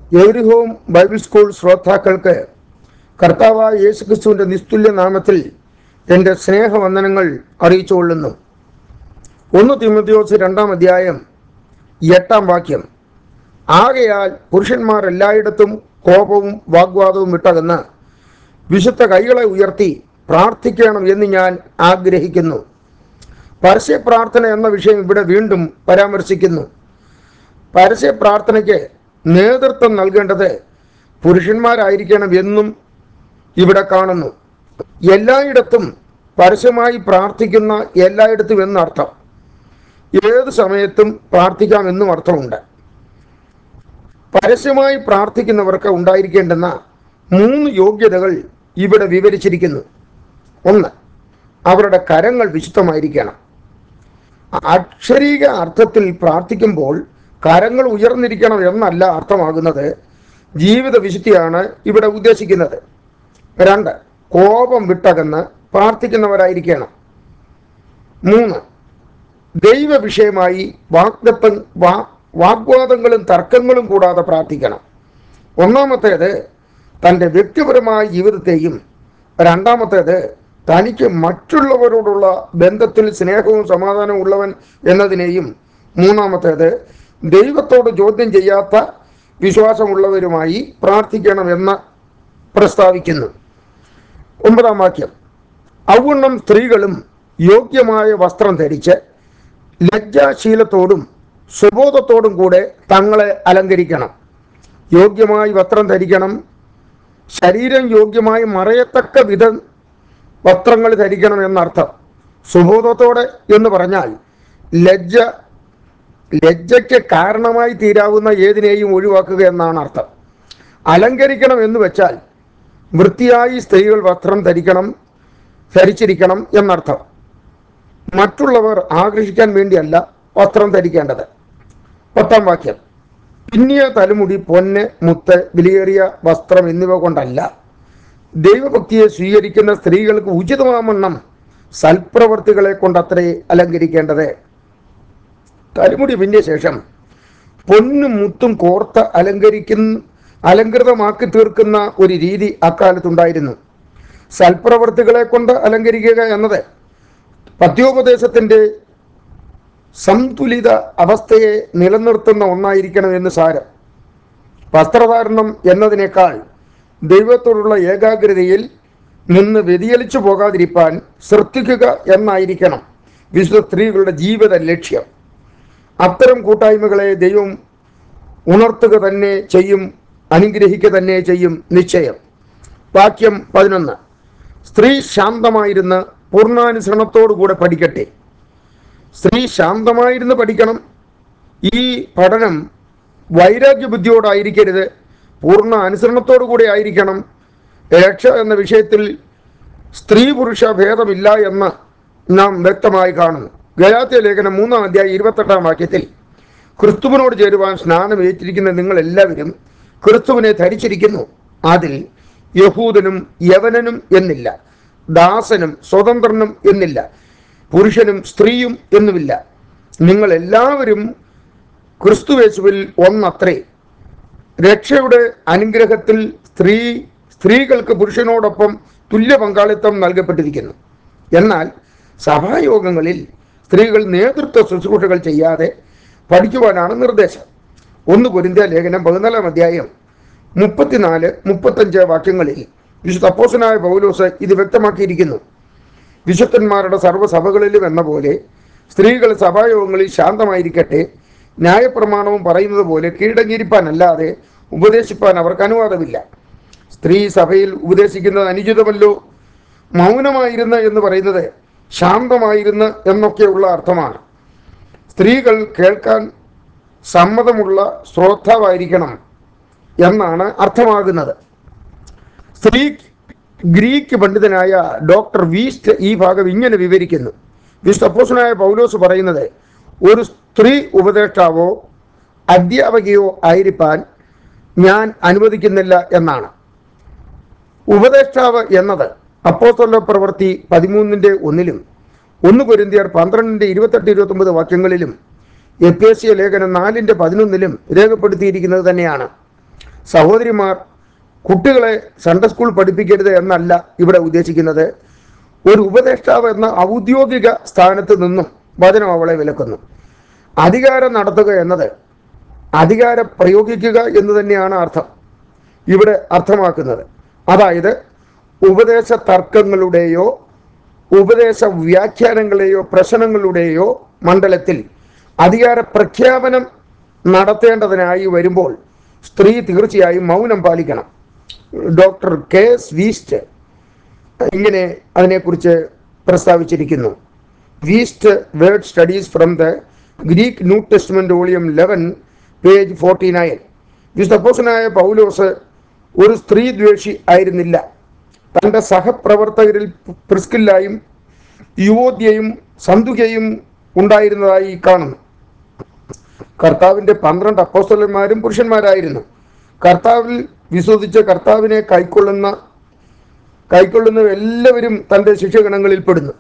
every home Bible school ശ്രോതാക്കൾക്ക് കർത്താവായ യേശുക്രിസ്തുവിൻ്റെ നിസ്തുല്യ നാമത്തിൽ എൻ്റെ സ്നേഹവന്ദനങ്ങൾ അറിയിച്ചുകൊള്ളുന്നു ഒന്ന് തിമത്തിയോസ് രണ്ടാം അധ്യായം എട്ടാം വാക്യം ആകയാൽ പുരുഷന്മാർ എല്ലായിടത്തും കോപവും വാഗ്വാദവും വിട്ടകന്ന് വിശുദ്ധ കൈകളെ ഉയർത്തി പ്രാർത്ഥിക്കണം എന്ന് ഞാൻ ആഗ്രഹിക്കുന്നു പരസ്യ പ്രാർത്ഥന എന്ന വിഷയം ഇവിടെ വീണ്ടും പരാമർശിക്കുന്നു പരസ്യ പ്രാർത്ഥനയ്ക്ക് നേതൃത്വം നൽകേണ്ടത് പുരുഷന്മാരായിരിക്കണം എന്നും ഇവിടെ കാണുന്നു എല്ലായിടത്തും പരസ്യമായി പ്രാർത്ഥിക്കുന്ന എല്ലായിടത്തും എന്നർത്ഥം ഏത് സമയത്തും പ്രാർത്ഥിക്കാം എന്നും അർത്ഥമുണ്ട് പരസ്യമായി പ്രാർത്ഥിക്കുന്നവർക്ക് ഉണ്ടായിരിക്കേണ്ടുന്ന മൂന്ന് യോഗ്യതകൾ ഇവിടെ വിവരിച്ചിരിക്കുന്നു ഒന്ന് അവരുടെ കരങ്ങൾ വിശുദ്ധമായിരിക്കണം അക്ഷരീക അർത്ഥത്തിൽ പ്രാർത്ഥിക്കുമ്പോൾ കരങ്ങൾ ഉയർന്നിരിക്കണം എന്നല്ല അർത്ഥമാകുന്നത് ജീവിത വിശുദ്ധിയാണ് ഇവിടെ ഉദ്ദേശിക്കുന്നത് രണ്ട് കോപം വിട്ടകന്ന് പ്രാർത്ഥിക്കുന്നവരായിരിക്കണം മൂന്ന് ദൈവ വിഷയമായി വാഗ്ദത്തം വാ വാഗ്വാദങ്ങളും തർക്കങ്ങളും കൂടാതെ പ്രാർത്ഥിക്കണം ഒന്നാമത്തേത് തൻ്റെ വ്യക്തിപരമായ ജീവിതത്തെയും രണ്ടാമത്തേത് തനിക്ക് മറ്റുള്ളവരോടുള്ള ബന്ധത്തിൽ സ്നേഹവും സമാധാനവും ഉള്ളവൻ എന്നതിനെയും മൂന്നാമത്തേത് ദൈവത്തോട് ചോദ്യം ചെയ്യാത്ത വിശ്വാസമുള്ളവരുമായി പ്രാർത്ഥിക്കണമെന്ന് പ്രസ്താവിക്കുന്നു ഒമ്പതാം വാക്യം ഔവണ്ണം സ്ത്രീകളും യോഗ്യമായ വസ്ത്രം ധരിച്ച് ലജ്ജാശീലത്തോടും സുബോധത്തോടും കൂടെ തങ്ങളെ അലങ്കരിക്കണം യോഗ്യമായി വസ്ത്രം ധരിക്കണം ശരീരം യോഗ്യമായി മറയത്തക്ക വിധം വസ്ത്രങ്ങൾ ധരിക്കണം എന്നർത്ഥം സുബോധത്തോടെ എന്ന് പറഞ്ഞാൽ ലജ്ജ ലജ്ജയ്ക്ക് കാരണമായി തീരാവുന്ന ഏതിനെയും ഒഴിവാക്കുക എന്നാണ് അർത്ഥം അലങ്കരിക്കണം എന്ന് വെച്ചാൽ വൃത്തിയായി സ്ത്രീകൾ വസ്ത്രം ധരിക്കണം ധരിച്ചിരിക്കണം എന്നർത്ഥം മറ്റുള്ളവർ ആകർഷിക്കാൻ വേണ്ടിയല്ല വസ്ത്രം ധരിക്കേണ്ടത് പത്താം വാക്യം പിന്നിയ തലമുടി പൊന്ന് മുത്ത് വിലയേറിയ വസ്ത്രം എന്നിവ കൊണ്ടല്ല ദൈവഭക്തിയെ സ്വീകരിക്കുന്ന സ്ത്രീകൾക്ക് ഉചിതമാവണ്ണം സൽപ്രവർത്തികളെ കൊണ്ടത്രേ അലങ്കരിക്കേണ്ടത് തലമുടി പിന്നിയ ശേഷം പൊന്നും മുത്തും കോർത്ത് അലങ്കരിക്കുന്ന അലങ്കൃതമാക്കി തീർക്കുന്ന ഒരു രീതി അക്കാലത്തുണ്ടായിരുന്നു സൽപ്രവർത്തികളെ കൊണ്ട് അലങ്കരിക്കുക എന്നത് പത്യോപദേശത്തിൻ്റെ സന്തുലിത അവസ്ഥയെ നിലനിർത്തുന്ന ഒന്നായിരിക്കണം എന്ന് സാരം വസ്ത്രധാരണം എന്നതിനേക്കാൾ ദൈവത്തോടുള്ള ഏകാഗ്രതയിൽ നിന്ന് വ്യതിചലിച്ചു പോകാതിരിക്കാൻ ശ്രദ്ധിക്കുക എന്നായിരിക്കണം വിശുദ്ധ സ്ത്രീകളുടെ ജീവിത ലക്ഷ്യം അത്തരം കൂട്ടായ്മകളെ ദൈവം ഉണർത്തുക തന്നെ ചെയ്യും അനുഗ്രഹിക്കുക തന്നെ ചെയ്യും നിശ്ചയം വാക്യം പതിനൊന്ന് സ്ത്രീ ശാന്തമായിരുന്ന് പൂർണ്ണാനുസരണത്തോടുകൂടെ പഠിക്കട്ടെ സ്ത്രീ ശാന്തമായിരുന്ന് പഠിക്കണം ഈ പഠനം വൈരാഗ്യ ബുദ്ധിയോടായിരിക്കരുത് പൂർണ്ണ അനുസരണത്തോടു കൂടി ആയിരിക്കണം രക്ഷ എന്ന വിഷയത്തിൽ സ്ത്രീ പുരുഷ ഭേദമില്ല എന്ന് നാം വ്യക്തമായി കാണുന്നു ഗലാത്യ ലേഖനം മൂന്നാം അധ്യായം ഇരുപത്തെട്ടാം വാക്യത്തിൽ ക്രിസ്തുവിനോട് ചേരുവാൻ സ്നാനം ഏറ്റിരിക്കുന്ന നിങ്ങൾ എല്ലാവരും ക്രിസ്തുവിനെ ധരിച്ചിരിക്കുന്നു അതിൽ യഹൂദനും യവനനും എന്നില്ല ദാസനും സ്വതന്ത്രനും എന്നില്ല പുരുഷനും സ്ത്രീയും എന്നുമില്ല നിങ്ങൾ എല്ലാവരും ക്രിസ്തുവേശുവിൽ ഒന്നത്രേ രക്ഷയുടെ അനുഗ്രഹത്തിൽ സ്ത്രീ സ്ത്രീകൾക്ക് പുരുഷനോടൊപ്പം തുല്യ പങ്കാളിത്തം നൽകപ്പെട്ടിരിക്കുന്നു എന്നാൽ സഭായോഗങ്ങളിൽ സ്ത്രീകൾ നേതൃത്വ ശുശ്രൂഷകൾ ചെയ്യാതെ പഠിക്കുവാനാണ് നിർദ്ദേശം ഒന്ന് പൊരിന്ത്യ ലേഖനം പതിനാലാം അധ്യായം മുപ്പത്തിനാല് മുപ്പത്തഞ്ച് വാക്യങ്ങളിൽ വിശുദ്ധ അപ്പോസനായ പൗലോസ് ഇത് വ്യക്തമാക്കിയിരിക്കുന്നു വിശുദ്ധന്മാരുടെ സർവ്വസഭകളിലും എന്ന പോലെ സ്ത്രീകൾ സഭായോഗങ്ങളിൽ ശാന്തമായിരിക്കട്ടെ ന്യായപ്രമാണവും പറയുന്നത് പോലെ കീഴടങ്ങിയിരിപ്പാനല്ലാതെ ഉപദേശിപ്പാൻ അവർക്ക് അനുവാദമില്ല സ്ത്രീ സഭയിൽ ഉപദേശിക്കുന്നത് അനുചിതമല്ലോ മൗനമായിരുന്ന എന്ന് പറയുന്നത് ശാന്തമായിരുന്ന എന്നൊക്കെയുള്ള അർത്ഥമാണ് സ്ത്രീകൾ കേൾക്കാൻ സമ്മതമുള്ള ശ്രോതാവായിരിക്കണം എന്നാണ് അർത്ഥമാകുന്നത് സ്ത്രീ ഗ്രീക്ക് പണ്ഡിതനായ ഡോക്ടർ വീസ്റ്റ് ഈ ഭാഗം ഇങ്ങനെ വിവരിക്കുന്നു വിശുദ്ധ അപ്പോസനായ പൗലോസ് പറയുന്നത് ഒരു സ്ത്രീ ഉപദേഷ്ടാവോ അധ്യാപകയോ ആയിരിക്കാൻ ഞാൻ അനുവദിക്കുന്നില്ല എന്നാണ് ഉപദേഷ്ടാവ് എന്നത് അപ്പോസ്തല പ്രവൃത്തി പതിമൂന്നിൻ്റെ ഒന്നിലും ഒന്ന് പൊരിന്തിയർ പന്ത്രണ്ടിൻ്റെ ഇരുപത്തെട്ട് ഇരുപത്തൊമ്പത് വാക്യങ്ങളിലും എപ്പേസിയ ലേഖനം നാലിൻ്റെ പതിനൊന്നിലും രേഖപ്പെടുത്തിയിരിക്കുന്നത് തന്നെയാണ് സഹോദരിമാർ കുട്ടികളെ സൺഡേ സ്കൂൾ പഠിപ്പിക്കരുത് എന്നല്ല ഇവിടെ ഉദ്ദേശിക്കുന്നത് ഒരു ഉപദേഷ്ടാവ് എന്ന ഔദ്യോഗിക സ്ഥാനത്ത് നിന്നും വചനം അവളെ വിലക്കുന്നു അധികാരം നടത്തുക എന്നത് അധികാരം പ്രയോഗിക്കുക എന്ന് തന്നെയാണ് അർത്ഥം ഇവിടെ അർത്ഥമാക്കുന്നത് അതായത് ഉപദേശ തർക്കങ്ങളുടെയോ ഉപദേശ വ്യാഖ്യാനങ്ങളെയോ പ്രശ്നങ്ങളുടെയോ മണ്ഡലത്തിൽ അധികാര പ്രഖ്യാപനം നടത്തേണ്ടതിനായി വരുമ്പോൾ സ്ത്രീ തീർച്ചയായും മൗനം പാലിക്കണം ഡോക്ടർ കെ എസ് വീസ്റ്റ് ഇങ്ങനെ അതിനെക്കുറിച്ച് പ്രസ്താവിച്ചിരിക്കുന്നു Wuest word studies from the Greek New Testament volume eleven page forty nine വിസ്തപ്പോസനായ പൗലോസ് ഒരു സ്ത്രീ ദ്വേഷി ആയിരുന്നില്ല തൻ്റെ സഹപ്രവർത്തകരിൽ പ്രിസ്കില്ലായും യുവോദ്യയും സന്തുകയും ഉണ്ടായിരുന്നതായി കാണുന്നു കർത്താവിൻ്റെ പന്ത്രണ്ട് അപ്പോസ്തലന്മാരും പുരുഷന്മാരായിരുന്നു കർത്താവിൽ വിശ്വസിച്ച് കർത്താവിനെ കൈക്കൊള്ളുന്ന കൈക്കൊള്ളുന്ന എല്ലാവരും തൻ്റെ ശിഷ്യഗണങ്ങളിൽ പെടുന്നു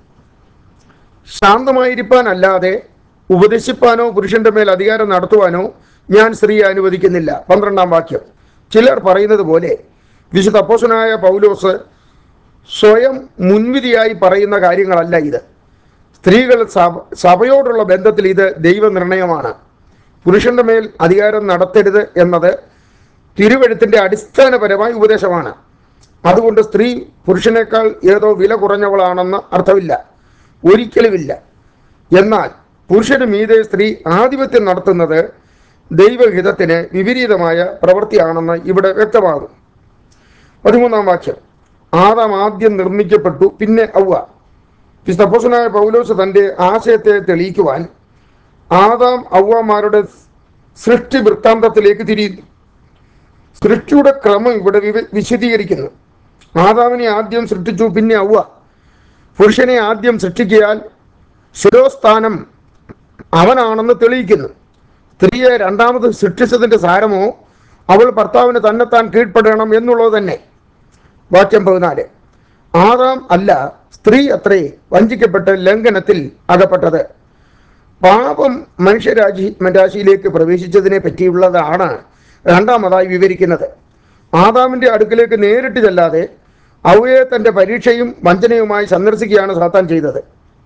ശാന്തമായിരിക്കാനല്ലാതെ ഉപദേശിപ്പാനോ പുരുഷന്റെ മേൽ അധികാരം നടത്തുവാനോ ഞാൻ സ്ത്രീയെ അനുവദിക്കുന്നില്ല പന്ത്രണ്ടാം വാക്യം ചിലർ പറയുന്നത് പോലെ വിശുദ്ധ അപ്പോസനായ പൗലോസ് സ്വയം മുൻവിധിയായി പറയുന്ന കാര്യങ്ങളല്ല ഇത് സ്ത്രീകൾ സഭ സഭയോടുള്ള ബന്ധത്തിൽ ഇത് ദൈവനിർണയമാണ് പുരുഷന്റെ മേൽ അധികാരം നടത്തരുത് എന്നത് തിരുവഴുത്തിന്റെ അടിസ്ഥാനപരമായ ഉപദേശമാണ് അതുകൊണ്ട് സ്ത്രീ പുരുഷനേക്കാൾ ഏതോ വില കുറഞ്ഞവളാണെന്ന് അർത്ഥമില്ല ഒരിക്കലുമില്ല എന്നാൽ പുരുഷന് മീതെ സ്ത്രീ ആധിപത്യം നടത്തുന്നത് ദൈവഹിതത്തിന് വിപരീതമായ പ്രവൃത്തിയാണെന്ന് ഇവിടെ വ്യക്തമാകും പതിമൂന്നാം വാക്യം ആദാം ആദ്യം നിർമ്മിക്കപ്പെട്ടു പിന്നെ ഔവ വിസ്തപ്പോസനായ പൗലോസ് തൻ്റെ ആശയത്തെ തെളിയിക്കുവാൻ ആദാം ഔവമാരുടെ സൃഷ്ടി വൃത്താന്തത്തിലേക്ക് തിരിയുന്നു സൃഷ്ടിയുടെ ക്രമം ഇവിടെ വിവ- വിശദീകരിക്കുന്നു ആദാമിനെ ആദ്യം സൃഷ്ടിച്ചു പിന്നെ ഔവ പുരുഷനെ ആദ്യം സൃഷ്ടിക്കിയാൽ ശിരോസ്ഥാനം അവനാണെന്ന് തെളിയിക്കുന്നു സ്ത്രീയെ രണ്ടാമത് സൃഷ്ടിച്ചതിൻ്റെ സാരമോ അവൾ ഭർത്താവിന് തന്നെത്താൻ കീഴ്പ്പെടണം എന്നുള്ളത് തന്നെ വാക്യം പതിനാല് ആറാം അല്ല സ്ത്രീ അത്രേ വഞ്ചിക്കപ്പെട്ട് ലംഘനത്തിൽ അകപ്പെട്ടത് പാപം മനുഷ്യരാശി രാശിയിലേക്ക് പ്രവേശിച്ചതിനെ പറ്റിയുള്ളതാണ് രണ്ടാമതായി വിവരിക്കുന്നത് ആദാമിന്റെ അടുക്കിലേക്ക് നേരിട്ട് ചെല്ലാതെ അവയെ തന്റെ പരീക്ഷയും വഞ്ചനയുമായി സന്ദർശിക്കുകയാണ് സാത്താൻ ചെയ്തത്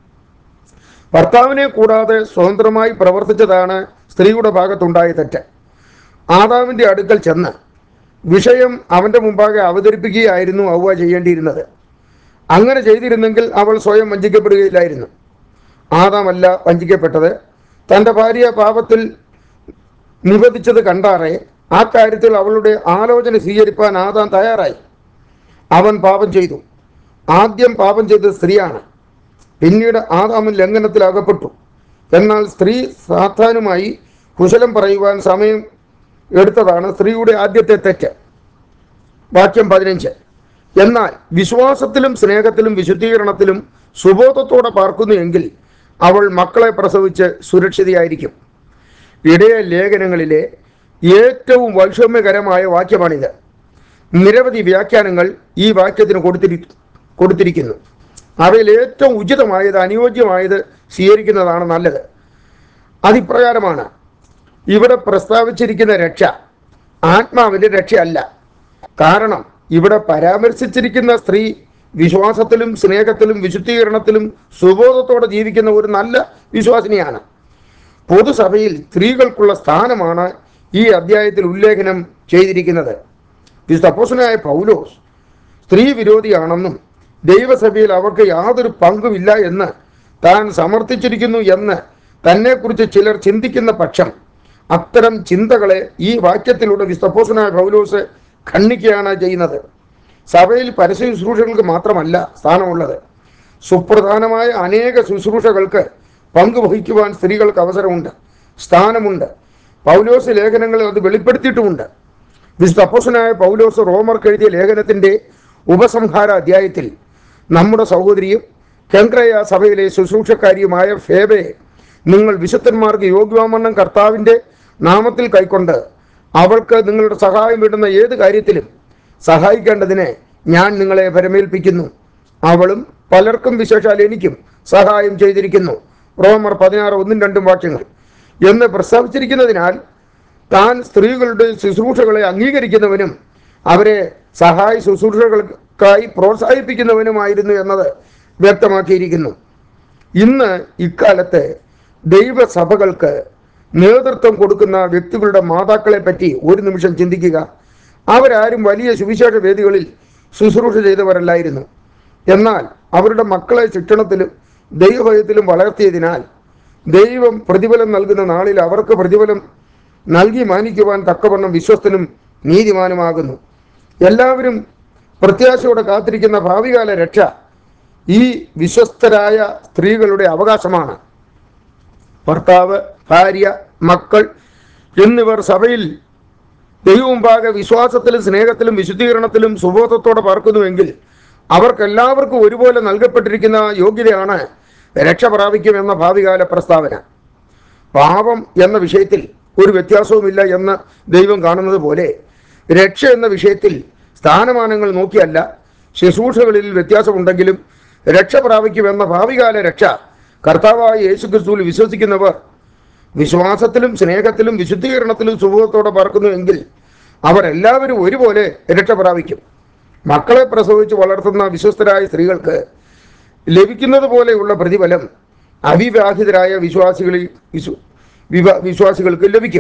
ഭർത്താവിനെ കൂടാതെ സ്വതന്ത്രമായി പ്രവർത്തിച്ചതാണ് സ്ത്രീയുടെ ഭാഗത്തുണ്ടായ തെറ്റ് ആദാമിന്റെ അടുക്കൽ ചെന്ന് വിഷയം അവന്റെ മുമ്പാകെ അവതരിപ്പിക്കുകയായിരുന്നു ഔവ ചെയ്യേണ്ടിയിരുന്നത് അങ്ങനെ ചെയ്തിരുന്നെങ്കിൽ അവൾ സ്വയം വഞ്ചിക്കപ്പെടുകയില്ലായിരുന്നു ആദാമല്ല വഞ്ചിക്കപ്പെട്ടത് തൻ്റെ ഭാര്യ പാപത്തിൽ നിബന്ധിച്ചത് കണ്ടാറെ ആ കാര്യത്തിൽ അവളുടെ ആലോചന സ്വീകരിപ്പാൻ ആദാം തയ്യാറായി അവൻ പാപം ചെയ്തു ആദ്യം പാപം ചെയ്തത് സ്ത്രീയാണ് പിന്നീട് ആദാമൻ ലംഘനത്തിൽ അകപ്പെട്ടു എന്നാൽ സ്ത്രീ സാത്താനുമായി കുശലം പറയുവാൻ സമയം എടുത്തതാണ് സ്ത്രീയുടെ ആദ്യത്തെ തെറ്റ് വാക്യം പതിനഞ്ച് എന്നാൽ വിശ്വാസത്തിലും സ്നേഹത്തിലും വിശുദ്ധീകരണത്തിലും സുബോധത്തോടെ പാർക്കുന്നു എങ്കിൽ അവൾ മക്കളെ പ്രസവിച്ച് സുരക്ഷിതയായിരിക്കും ഇടയ ലേഖനങ്ങളിലെ ഏറ്റവും വൈഷമ്യകരമായ വാക്യമാണിത് നിരവധി വ്യാഖ്യാനങ്ങൾ ഈ വാക്യത്തിന് കൊടുത്തിരി കൊടുത്തിരിക്കുന്നു അവയിൽ ഏറ്റവും ഉചിതമായത് അനുയോജ്യമായത് സ്വീകരിക്കുന്നതാണ് നല്ലത് അതിപ്രകാരമാണ് ഇവിടെ പ്രസ്താവിച്ചിരിക്കുന്ന രക്ഷ ആത്മാവിൻ്റെ രക്ഷയല്ല കാരണം ഇവിടെ പരാമർശിച്ചിരിക്കുന്ന സ്ത്രീ വിശ്വാസത്തിലും സ്നേഹത്തിലും വിശുദ്ധീകരണത്തിലും സുബോധത്തോടെ ജീവിക്കുന്ന ഒരു നല്ല വിശ്വാസിനിയാണ് പൊതുസഭയിൽ സ്ത്രീകൾക്കുള്ള സ്ഥാനമാണ് ഈ അധ്യായത്തിൽ ഉല്ലേഖനം ചെയ്തിരിക്കുന്നത് വിശുദ്ധ അപ്പോസ്തലനായ പൗലോസ് സ്ത്രീ വിരോധിയാണെന്നും ദൈവസഭയിൽ അവർക്ക് യാതൊരു പങ്കുമില്ല എന്ന് താൻ സമർത്ഥിച്ചിരിക്കുന്നു എന്ന് തന്നെക്കുറിച്ച് ചിലർ ചിന്തിക്കുന്ന പക്ഷം അത്തരം ചിന്തകളെ ഈ വാക്യത്തിലൂടെ വിസ്തപ്പോസനായ പൗലോസ് ഖണ്ഡിക്കുകയാണ് ചെയ്യുന്നത് സഭയിൽ പരസ്യ ശുശ്രൂഷകൾക്ക് മാത്രമല്ല സ്ഥാനമുള്ളത് സുപ്രധാനമായ അനേക ശുശ്രൂഷകൾക്ക് പങ്കുവഹിക്കുവാൻ സ്ത്രീകൾക്ക് അവസരമുണ്ട് സ്ഥാനമുണ്ട് പൗലോസ് ലേഖനങ്ങളിൽ അത് വെളിപ്പെടുത്തിയിട്ടുമുണ്ട് വിശുദ്ധ അപ്പോസനായ പൗലോസ് റോമർക്ക് എഴുതിയ ലേഖനത്തിന്റെ ഉപസംഹാര അധ്യായത്തിൽ നമ്മുടെ സഹോദരിയും കെങ്ക്രയ സഭയിലെ ശുശ്രൂഷക്കാരിയുമായ ഫേബയെ നിങ്ങൾ വിശുദ്ധന്മാർക്ക് യോഗ്യവാമണ്ണം കർത്താവിൻ്റെ നാമത്തിൽ കൈക്കൊണ്ട് അവൾക്ക് നിങ്ങളുടെ സഹായം വേണ്ടുന്ന ഏത് കാര്യത്തിലും സഹായിക്കേണ്ടതിന് ഞാൻ നിങ്ങളെ പരമേൽപ്പിക്കുന്നു അവളും പലർക്കും വിശേഷാൽ എനിക്കും സഹായം ചെയ്തിരിക്കുന്നു റോമർ പതിനാറ് ഒന്നും രണ്ടും വാക്യങ്ങൾ എന്ന് പ്രസ്താവിച്ചിരിക്കുന്നതിനാൽ താൻ സ്ത്രീകളുടെ ശുശ്രൂഷകളെ അംഗീകരിക്കുന്നവനും അവരെ സഹായ ശുശ്രൂഷകൾക്കായി പ്രോത്സാഹിപ്പിക്കുന്നവനുമായിരുന്നു എന്നത് വ്യക്തമാക്കിയിരിക്കുന്നു ഇന്ന് ഇക്കാലത്ത് ദൈവസഭകൾക്ക് നേതൃത്വം കൊടുക്കുന്ന വ്യക്തികളുടെ മാതാക്കളെ പറ്റി ഒരു നിമിഷം ചിന്തിക്കുക അവരാരും വലിയ സുവിശേഷ വേദികളിൽ ശുശ്രൂഷ ചെയ്തവരല്ലായിരുന്നു എന്നാൽ അവരുടെ മക്കളെ ശിക്ഷണത്തിലും ദൈവഭയത്തിലും വളർത്തിയതിനാൽ ദൈവം പ്രതിഫലം നൽകുന്ന നാളിൽ അവർക്ക് പ്രതിഫലം നൽകി മാനിക്കുവാൻ തക്കവണ്ണം വിശ്വസ്തനും നീതിമാനുമാകുന്നു എല്ലാവരും പ്രത്യാശയോടെ കാത്തിരിക്കുന്ന ഭാവികാല രക്ഷ ഈ വിശ്വസ്തരായ സ്ത്രീകളുടെ അവകാശമാണ് ഭർത്താവ് ഭാര്യ മക്കൾ എന്നിവർ സഭയിൽ ദൈവമുമ്പാകെ വിശ്വാസത്തിലും സ്നേഹത്തിലും വിശുദ്ധീകരണത്തിലും സുബോധത്തോടെ പാർക്കുന്നുവെങ്കിൽ അവർക്കെല്ലാവർക്കും ഒരുപോലെ നൽകപ്പെട്ടിരിക്കുന്ന യോഗ്യതയാണ് രക്ഷ പ്രാപിക്കുമെന്ന ഭാവികാല പ്രസ്താവന പാപം എന്ന വിഷയത്തിൽ ഒരു വ്യത്യാസവുമില്ല എന്ന് ദൈവം കാണുന്നത് പോലെ രക്ഷ എന്ന വിഷയത്തിൽ സ്ഥാനമാനങ്ങൾ നോക്കിയല്ല ശുശ്രൂഷകളിൽ വ്യത്യാസമുണ്ടെങ്കിലും രക്ഷ പ്രാപിക്കുമെന്ന ഭാവികാല രക്ഷ കർത്താവായ യേശുക്രിസ്തുവിൽ വിശ്വസിക്കുന്നവർ വിശ്വാസത്തിലും സ്നേഹത്തിലും വിശുദ്ധീകരണത്തിലും സുഖത്തോടെ പറക്കുന്നുവെങ്കിൽ അവർ എല്ലാവരും ഒരുപോലെ രക്ഷ പ്രാപിക്കും മക്കളെ പ്രസവിച്ച് വളർത്തുന്ന വിശ്വസ്തരായ സ്ത്രീകൾക്ക് ലഭിക്കുന്നത് പോലെയുള്ള പ്രതിഫലം അവിവാഹിതരായ വിശ്വാസികളിൽ വിശ്വ വിവ- വിശ്വാസികൾക്ക് ലഭിക്കും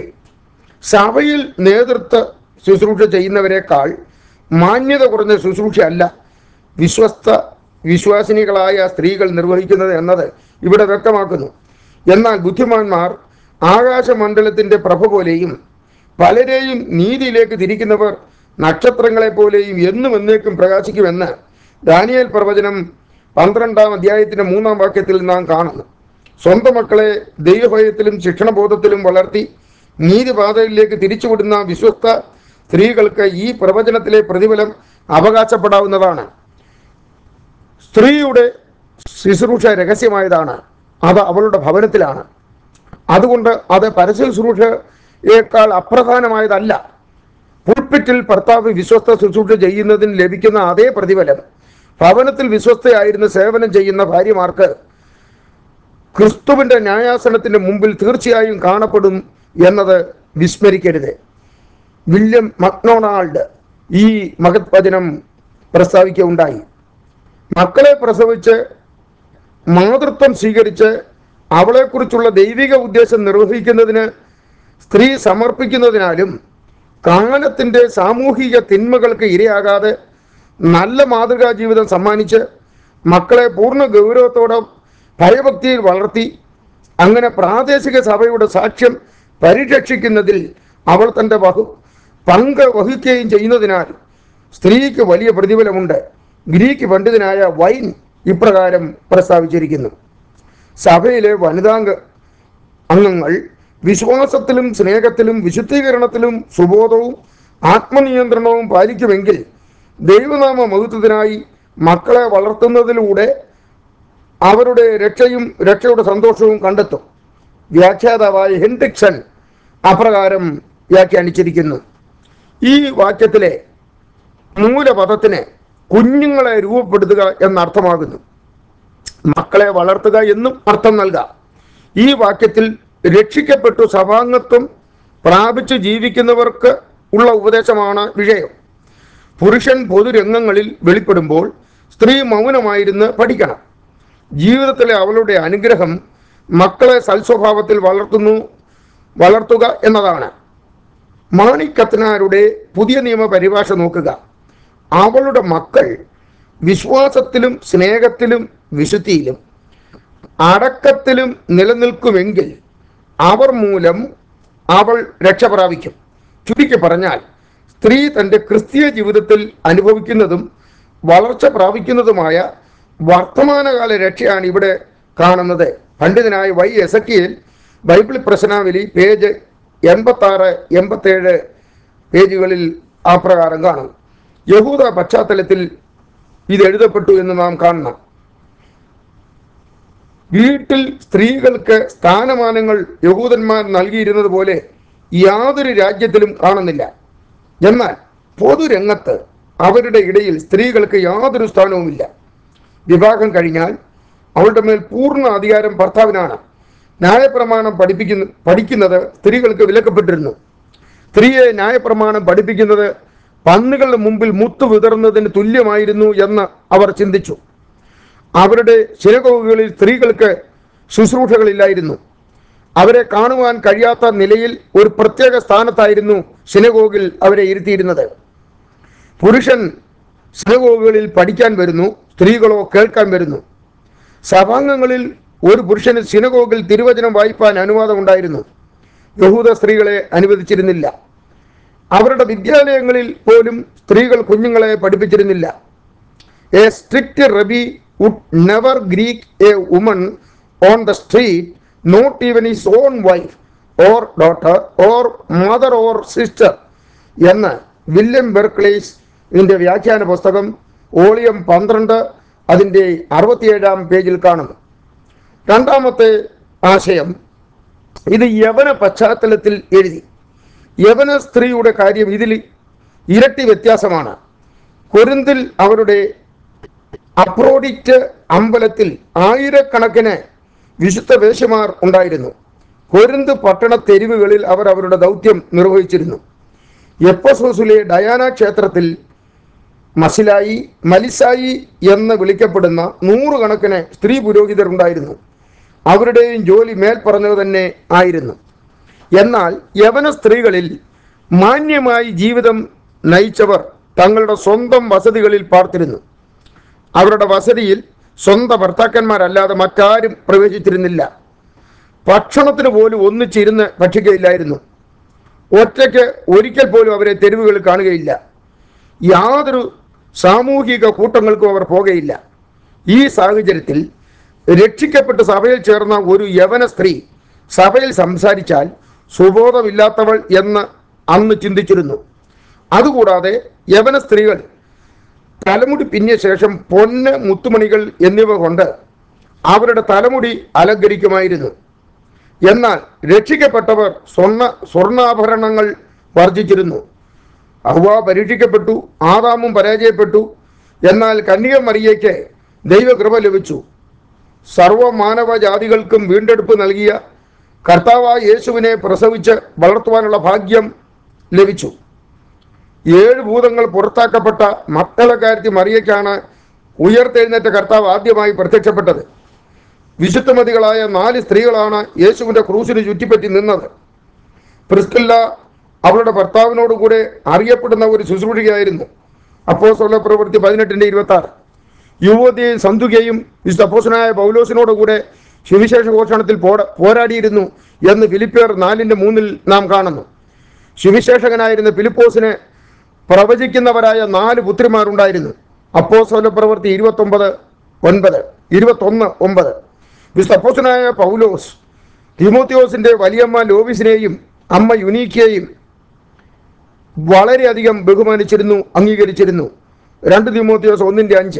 സഭയിൽ നേതൃത്വ ശുശ്രൂഷ ചെയ്യുന്നവരെക്കാൾ മാന്യത കുറഞ്ഞ ശുശ്രൂഷയല്ല വിശ്വസ്ത വിശ്വാസിനികളായ സ്ത്രീകൾ നിർവഹിക്കുന്നത് എന്നത് ഇവിടെ വ്യക്തമാക്കുന്നു എന്നാൽ ബുദ്ധിമാന്മാർ ആകാശമണ്ഡലത്തിൻ്റെ പ്രഭ പോലെയും പലരെയും നീതിയിലേക്ക് തിരിക്കുന്നവർ നക്ഷത്രങ്ങളെ പോലെയും എന്നും എന്നേക്കും പ്രകാശിക്കുമെന്ന് ദാനിയേൽ പ്രവചനം പന്ത്രണ്ടാം അധ്യായത്തിൻ്റെ മൂന്നാം വാക്യത്തിൽ നാം കാണുന്നു സ്വന്തം മക്കളെ ദൈവഭയത്തിലും ശിക്ഷണബോധത്തിലും വളർത്തി നീതിപാതയിലേക്ക് തിരിച്ചുവിടുന്ന വിശ്വസ്ത സ്ത്രീകൾക്ക് ഈ പ്രവചനത്തിലെ പ്രതിഫലം അവകാശപ്പെടാവുന്നതാണ് സ്ത്രീയുടെ ശുശ്രൂഷ രഹസ്യമായതാണ് അത് അവളുടെ ഭവനത്തിലാണ് അതുകൊണ്ട് അത് പരസ്യ ശുശ്രൂഷയേക്കാൾ അപ്രധാനമായതല്ല പുൾപ്പിറ്റിൽ ഭർത്താവ് വിശ്വസ്ത ശുശ്രൂഷ ചെയ്യുന്നതിന് ലഭിക്കുന്ന അതേ പ്രതിഫലം ഭവനത്തിൽ വിശ്വസ്തയായിരുന്ന് സേവനം ചെയ്യുന്ന ഭാര്യമാർക്ക് ക്രിസ്തുവിന്റെ ന്യായാസനത്തിന്റെ മുമ്പിൽ തീർച്ചയായും കാണപ്പെടും എന്നത് വിസ്മരിക്കരുത് വില്യം മക്ഡൊണാൾഡ് ഈ മഹത് വചനം പ്രസ്താവിക്കുകയുണ്ടായി മക്കളെ പ്രസവിച്ച് മാതൃത്വം സ്വീകരിച്ച് അവളെക്കുറിച്ചുള്ള ദൈവിക ഉദ്ദേശം നിർവഹിക്കുന്നതിന് സ്ത്രീ സമർപ്പിക്കുന്നതിനാലും കാലത്തിൻ്റെ സാമൂഹിക തിന്മകൾക്ക് ഇരയാകാതെ നല്ല മാതൃകാ ജീവിതം സമ്മാനിച്ച് മക്കളെ പൂർണ്ണ ഗൗരവത്തോടെ ഭയഭക്തിയിൽ വളർത്തി അങ്ങനെ പ്രാദേശിക സഭയുടെ സാക്ഷ്യം പരിരക്ഷിക്കുന്നതിൽ അവൾ തൻ്റെ വഹു പങ്ക് വഹിക്കുകയും ചെയ്യുന്നതിനാൽ സ്ത്രീക്ക് വലിയ പ്രതിഫലമുണ്ട് ഗ്രീക്ക് പണ്ഡിതനായ വൈൻ ഇപ്രകാരം പ്രസ്താവിച്ചിരിക്കുന്നു സഭയിലെ വനിതാംഗ അംഗങ്ങൾ വിശ്വാസത്തിലും സ്നേഹത്തിലും വിശുദ്ധീകരണത്തിലും സുബോധവും ആത്മനിയന്ത്രണവും പാലിക്കുമെങ്കിൽ ദൈവനാമ മഹത്വത്തിനായി മക്കളെ വളർത്തുന്നതിലൂടെ അവരുടെ രക്ഷയും രക്ഷയുടെ സന്തോഷവും കണ്ടെത്തും വ്യാഖ്യാതാവായ ഹെൻറിക്സൺ അപ്രകാരം വ്യാഖ്യാനിച്ചിരിക്കുന്നു ഈ വാക്യത്തിലെ മൂലപദത്തിന് കുഞ്ഞുങ്ങളെ രൂപപ്പെടുത്തുക എന്നർത്ഥമാകുന്നു മക്കളെ വളർത്തുക എന്നും അർത്ഥം നൽകാം ഈ വാക്യത്തിൽ രക്ഷിക്കപ്പെട്ടു സഭാംഗത്വം പ്രാപിച്ചു ജീവിക്കുന്നവർക്ക് ഉള്ള ഉപദേശമാണ് വിഷയം പുരുഷൻ പൊതുരംഗങ്ങളിൽ വെളിപ്പെടുമ്പോൾ സ്ത്രീ മൗനമായിരുന്ന് പഠിക്കണം ജീവിതത്തിലെ അവളുടെ അനുഗ്രഹം മക്കളെ സൽസ്വഭാവത്തിൽ വളർത്തുന്നു വളർത്തുക എന്നതാണ് മാണിക്കത്തനാരുടെ പുതിയ നിയമ പരിഭാഷ നോക്കുക അവളുടെ മക്കൾ വിശ്വാസത്തിലും സ്നേഹത്തിലും വിശുദ്ധിയിലും അടക്കത്തിലും നിലനിൽക്കുമെങ്കിൽ അവർ മൂലം അവൾ രക്ഷ പ്രാപിക്കും ചുരുക്കി പറഞ്ഞാൽ സ്ത്രീ തൻ്റെ ക്രിസ്തീയ ജീവിതത്തിൽ അനുഭവിക്കുന്നതും വളർച്ച പ്രാപിക്കുന്നതുമായ വർത്തമാനകാല രക്ഷയാണ് ഇവിടെ കാണുന്നത് പണ്ഡിതനായ വൈ എസക്കിയിൽ ബൈബിൾ പ്രശ്നാവലി പേജ് എൺപത്താറ് എൺപത്തേഴ് പേജുകളിൽ ആ പ്രകാരം കാണും യഹൂദ പശ്ചാത്തലത്തിൽ ഇത് എഴുതപ്പെട്ടു എന്ന് നാം കാണണം വീട്ടിൽ സ്ത്രീകൾക്ക് സ്ഥാനമാനങ്ങൾ യഹൂദന്മാർ നൽകിയിരുന്നത് പോലെ യാതൊരു രാജ്യത്തിലും കാണുന്നില്ല എന്നാൽ പൊതുരംഗത്ത് അവരുടെ ഇടയിൽ സ്ത്രീകൾക്ക് യാതൊരു സ്ഥാനവുമില്ല വിവാഹം കഴിഞ്ഞാൽ അവളുടെ മേൽ പൂർണ്ണ അധികാരം ഭർത്താവിനാണ് ന്യായപ്രമാണം പഠിപ്പിക്കുന്ന പഠിക്കുന്നത് സ്ത്രീകൾക്ക് വിലക്കപ്പെട്ടിരുന്നു സ്ത്രീയെ ന്യായപ്രമാണം പഠിപ്പിക്കുന്നത് പന്നുകളുടെ മുമ്പിൽ മുത്തു വിതറുന്നതിന് തുല്യമായിരുന്നു എന്ന് അവർ ചിന്തിച്ചു അവരുടെ സിനഗോഗുകളിൽ സ്ത്രീകൾക്ക് ശുശ്രൂഷകളില്ലായിരുന്നു അവരെ കാണുവാൻ കഴിയാത്ത നിലയിൽ ഒരു പ്രത്യേക സ്ഥാനത്തായിരുന്നു സിനഗോഗിൽ അവരെ ഇരുത്തിയിരുന്നത് പുരുഷൻ സിനഗോഗുകളിൽ പഠിക്കാൻ വരുന്നു സ്ത്രീകളോ കേൾക്കാൻ വരുന്നു സഭാംഗങ്ങളിൽ ഒരു പുരുഷന് സിനഗോഗിൽ തിരുവചനം വായിപ്പാൻ അനുവാദമുണ്ടായിരുന്നു യഹൂദ സ്ത്രീകളെ അനുവദിച്ചിരുന്നില്ല അവരുടെ വിദ്യാലയങ്ങളിൽ പോലും സ്ത്രീകൾ കുഞ്ഞുങ്ങളെ പഠിപ്പിച്ചിരുന്നില്ല a strict rabbi would never greet a woman on the street not even his own wife or daughter or mother or sister എന്ന് വില്യം ബെർക്ലേസ് ഇതിൻ്റെ വ്യാഖ്യാന പുസ്തകം ഓളിയം പന്ത്രണ്ട് അതിൻ്റെ അറുപത്തിയേഴാം പേജിൽ കാണുന്നു രണ്ടാമത്തെ ആശയം ഇത് യവന പശ്ചാത്തലത്തിൽ എഴുതി യവന സ്ത്രീയുടെ കാര്യം ഇതിൽ ഇരട്ടി വ്യത്യാസമാണ് കൊരിന്തിൽ അവരുടെ അപ്രോഡിക്റ്റ് അമ്പലത്തിൽ ആയിരക്കണക്കിന് വിശുദ്ധ വേശമാർ ഉണ്ടായിരുന്നു കൊരിന്ത് പട്ടണ തെരുവുകളിൽ അവർ അവരുടെ ദൗത്യം നിർവഹിച്ചിരുന്നു എപ്പസോസിലെ ഡയാന ക്ഷേത്രത്തിൽ മസിലായി മലിസായി എന്ന് വിളിക്കപ്പെടുന്ന നൂറുകണക്കിന് സ്ത്രീ പുരോഹിതർ ഉണ്ടായിരുന്നു അവരുടെയും ജോലി മേൽ പറഞ്ഞത് തന്നെ ആയിരുന്നു എന്നാൽ യവന സ്ത്രീകളിൽ മാന്യമായി ജീവിതം നയിച്ചവർ തങ്ങളുടെ സ്വന്തം വസതികളിൽ പാർത്തിരുന്നു അവരുടെ വസതിയിൽ സ്വന്തം ഭർത്താക്കന്മാരല്ലാതെ മറ്റാരും പ്രവേശിച്ചിരുന്നില്ല ഭക്ഷണത്തിന് പോലും ഒന്നിച്ചിരുന്ന് ഭക്ഷിക്കുകയില്ലായിരുന്നു ഒറ്റയ്ക്ക് ഒരിക്കൽ പോലും അവരെ തെരുവുകളിൽ കാണുകയില്ല യാതൊരു സാമൂഹിക കൂട്ടങ്ങൾക്കും അവർ പോകുകയില്ല ഈ സാഹചര്യത്തിൽ രക്ഷിക്കപ്പെട്ട് സഭയിൽ ചേർന്ന ഒരു യവന സ്ത്രീ സഭയിൽ സംസാരിച്ചാൽ സുബോധമില്ലാത്തവൾ എന്ന് അന്ന് ചിന്തിച്ചിരുന്നു അതുകൂടാതെ യവന സ്ത്രീകൾ തലമുടി പിന്നിയ ശേഷം പൊന്ന് മുത്തുമണികൾ എന്നിവ കൊണ്ട് അവരുടെ തലമുടി അലങ്കരിക്കുമായിരുന്നു എന്നാൽ രക്ഷിക്കപ്പെട്ടവർ സ്വർണ്ണ സ്വർണ്ണാഭരണങ്ങൾ വർജിച്ചിരുന്നു അവ പരീക്ഷിക്കപ്പെട്ടു ആദാമും പരാജയപ്പെട്ടു എന്നാൽ കന്യക മറിയയ്ക്ക് ദൈവകൃപ ലഭിച്ചു സർവമാനവ ജാതികൾക്കും വീണ്ടെടുപ്പ് നൽകിയ കർത്താവായ യേശുവിനെ പ്രസവിച്ച് വളർത്തുവാനുള്ള ഭാഗ്യം ലഭിച്ചു ഏഴ് ഭൂതങ്ങൾ പുറത്താക്കപ്പെട്ട മക്കളക്കാരത്തി മറിയയ്ക്കാണ് ഉയർത്തെഴുന്നേറ്റ കർത്താവ് ആദ്യമായി പ്രത്യക്ഷപ്പെട്ടത് വിശുദ്ധമതികളായ നാല് സ്ത്രീകളാണ് യേശുവിൻ്റെ ക്രൂശിന് ചുറ്റിപ്പറ്റി നിന്നത് പ്രിസ്കില്ല അവളുടെ ഭർത്താവിനോട് കൂടെ അറിയപ്പെടുന്ന ഒരു ശുശ്രൂഷികയായിരുന്നു അപ്പോസ്തല പ്രവൃത്തി പതിനെട്ടിൻ്റെ ഇരുപത്തി ആറ് യുവതിയെയും സന്തുകയും വിശുദ്ധ അപ്പോസനായ പൗലോസിനോട് കൂടെ സുവിശേഷ ഘോഷണത്തിൽ പോട പോരാടിയിരുന്നു എന്ന് ഫിലിപ്പിയർ നാലിൻ്റെ മൂന്നിൽ നാം കാണുന്നു സുവിശേഷകനായിരുന്ന ഫിലിപ്പോസിന് പ്രവചിക്കുന്നവരായ നാല് പുത്രിമാരുണ്ടായിരുന്നു അപ്പോസ്തല പ്രവൃത്തി ഇരുപത്തൊമ്പത് ഒൻപത് ഇരുപത്തൊന്ന് ഒമ്പത് വിശുദ്ധ അപ്പോസനായ പൗലോസ് തിമോത്തിയോസിന്റെ വലിയമ്മ ലോബിസിനെയും അമ്മ യുനീക്കയെയും വളരെയധികം ബഹുമാനിച്ചിരുന്നു അംഗീകരിച്ചിരുന്നു രണ്ട് തിമോത്തിയോസ് ഒന്നിൻ്റെ അഞ്ച്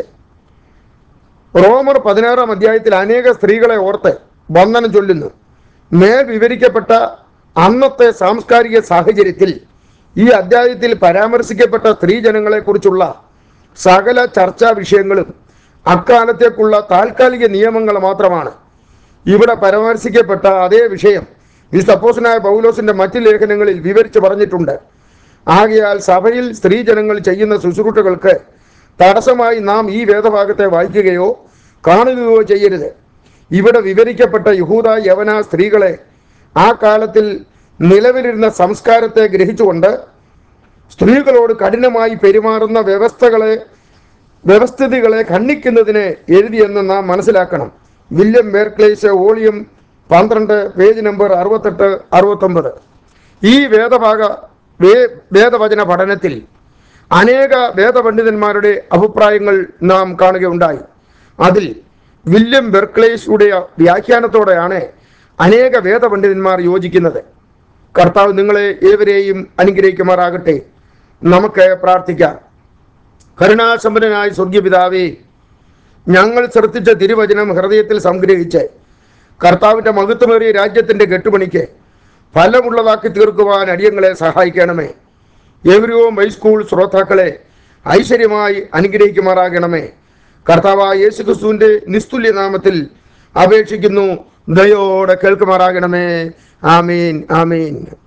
റോമർ പതിനാറാം അധ്യായത്തിൽ അനേക സ്ത്രീകളെ ഓർത്ത് വന്ദനം ചൊല്ലുന്നു മേൽ വിവരിക്കപ്പെട്ട അന്നത്തെ സാംസ്കാരിക സാഹചര്യത്തിൽ ഈ അധ്യായത്തിൽ പരാമർശിക്കപ്പെട്ട സ്ത്രീജനങ്ങളെക്കുറിച്ചുള്ള സകല ചർച്ചാ വിഷയങ്ങളും അക്കാലത്തേക്കുള്ള താൽക്കാലിക നിയമങ്ങൾ മാത്രമാണ് ഇവിടെ പരാമർശിക്കപ്പെട്ട അതേ വിഷയം ഈ സപ്പോസനായ പൗലോസിന്റെ മറ്റ് ലേഖനങ്ങളിൽ വിവരിച്ച് പറഞ്ഞിട്ടുണ്ട് ആകയാൽ സഭയിൽ സ്ത്രീജനങ്ങൾ ചെയ്യുന്ന ശുശ്രൂഷകൾക്ക് തടസ്സമായി നാം ഈ വേദഭാഗത്തെ വായിക്കുകയോ കാണുകയോ ചെയ്യരുത് ഇവിടെ വിവരിക്കപ്പെട്ട യഹൂദ യവന സ്ത്രീകളെ ആ കാലത്തിൽ നിലവിലിരുന്ന സംസ്കാരത്തെ ഗ്രഹിച്ചുകൊണ്ട് സ്ത്രീകളോട് കഠിനമായി പെരുമാറുന്ന വ്യവസ്ഥകളെ വ്യവസ്ഥിതികളെ ഖണ്ഡിക്കുന്നതിന് എഴുതിയെന്ന് നാം മനസ്സിലാക്കണം വില്യം ബേർക്ലേസ് വോളിയം പന്ത്രണ്ട് പേജ് നമ്പർ അറുപത്തെട്ട് അറുപത്തൊമ്പത് ഈ വേദഭാഗ വേ വേദവചന പഠനത്തിൽ അനേക വേദപണ്ഡിതന്മാരുടെ അഭിപ്രായങ്ങൾ നാം കാണുകയുണ്ടായി അതിൽ വില്യം ബെർക്ലേസുടെ വ്യാഖ്യാനത്തോടെയാണ് അനേക വേദപണ്ഡിതന്മാർ യോജിക്കുന്നത് കർത്താവ് നിങ്ങളെ ഏവരെയും അനുഗ്രഹിക്കുമാറാകട്ടെ നമുക്ക് പ്രാർത്ഥിക്കാം കരുണാസമ്പന്നനായ സ്വർഗീയപിതാവേ ഞങ്ങൾ ശ്രദ്ധിച്ച തിരുവചനം ഹൃദയത്തിൽ സംഗ്രഹിച്ച് കർത്താവിൻ്റെ മഹത്വമേറിയ രാജ്യത്തിൻ്റെ കെട്ടുപണിക്ക് ഫലമുള്ളതാക്കി തീർക്കുവാൻ അടിയങ്ങളെ സഹായിക്കണമേ ഏവരും ഹൈസ്കൂൾ ശ്രോതാക്കളെ ഐശ്വര്യമായി അനുഗ്രഹിക്കുമാറാകണമേ കർത്താവായ യേശു ക്രിസ്തുവിൻ്റെ നിസ്തുല്യ നാമത്തിൽ അപേക്ഷിക്കുന്നു ദയോടെ കേൾക്കുമാറാകണമേ ആമീൻ ആമീൻ